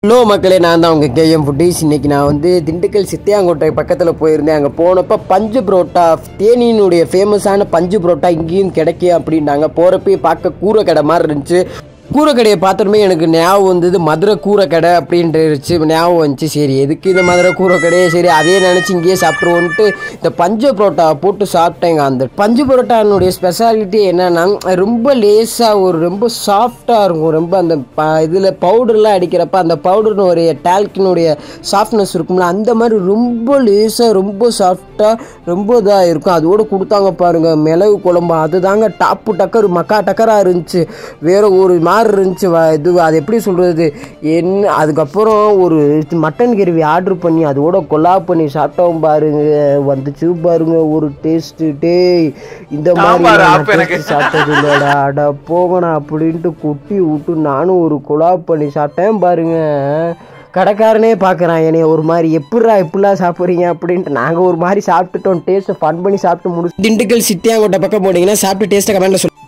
Hello மக்களே நான் தான் உங்கள் கேஎம் ஃபுட்டீஸ் இன்னைக்கு நான் வந்து திண்டுக்கல் சித்தியாங்கோட்டை பக்கத்தில் போயிருந்தேன் அங்கே போனப்போ பஞ்சு புரோட்டா தேனியினுடைய ஃபேமஸான பஞ்சு புரோட்டா இங்கேயும் கிடைக்கும் அப்படின்னாங்க போகிறப்பயே பார்க்க கூரை கடை மாதிரி இருந்துச்சு கூரை கடையை பார்த்தோமே எனக்கு ஞாபகம் வந்தது மதுரை கூரை கடை அப்படின்ட்டு ஞாபகம் வந்துச்சு சரி எதுக்கு இந்த மதுரை கூரை கடையே சரி அதே நினச்சி இங்கேயே சாப்பிட்ருவோன்ட்டு இந்த பஞ்சு புரோட்டா போட்டு சாப்பிட்டேங்க அந்த பஞ்சு புரோட்டானுடைய ஸ்பெஷாலிட்டி என்னன்னா ரொம்ப லேஸாக ஒரு ரொம்ப சாஃப்டாக இருக்கும் ரொம்ப அந்த ப இதில் பவுடர்லாம் அடிக்கிறப்ப அந்த பவுடர்னுடைய டால்கினுடைய சாஃப்ட்னஸ் இருக்கும்ல அந்த மாதிரி ரொம்ப லேஸாக ரொம்ப சாஃப்டாக ரொம்ப இதாக இருக்கும் அதோடு கொடுத்தாங்க பாருங்கள் மிளகு குழம்பு அதுதாங்க டாப்பு டக்கர் மக்கா டக்கராக இருந்துச்சு வேற ஒரு மாதிரி இருந்துச்சு வ- இது அது எப்படி சொல்கிறது என்ன அதுக்கப்புறம் ஒரு மட்டன் கிரேவி ஆர்டர் பண்ணி அதோட கொலா பண்ணி சாப்பிட்டோம் பாருங்க வந்துச்சு பாருங்க ஒரு டேஸ்ட்டு டேய் இந்த மாதிரி சாம்பார் நான் ஆப்பு எனக்கு. taste சாப்பிட்டது இல்லடா அட போங்கண்ணா அப்படின்ட்டு கொட்டி விட்டு நானும் ஒரு குழா பண்ணி சாப்பிட்டேன் பாருங்க கடைக்காரனே பார்க்குறான் என்னைய ஒரு மாதிரி எப்படிரா எப்படிலாம் சாப்பிட்றீங்க அப்படின்ட்டு நாங்கள் ஒரு மாதிரி சாப்பிட்டுட்டோம் டேஸ்ட்டை ஃபன் பண்ணி சாப்பிட்டு முடிச்சு திண்டுக்கல் சிட்டியாங்கோட்டை பக்கம் போனீங்கன்னா சாப்பிட்டு டேஸ்ட்டை கமெண்ட்டில் சொல்லி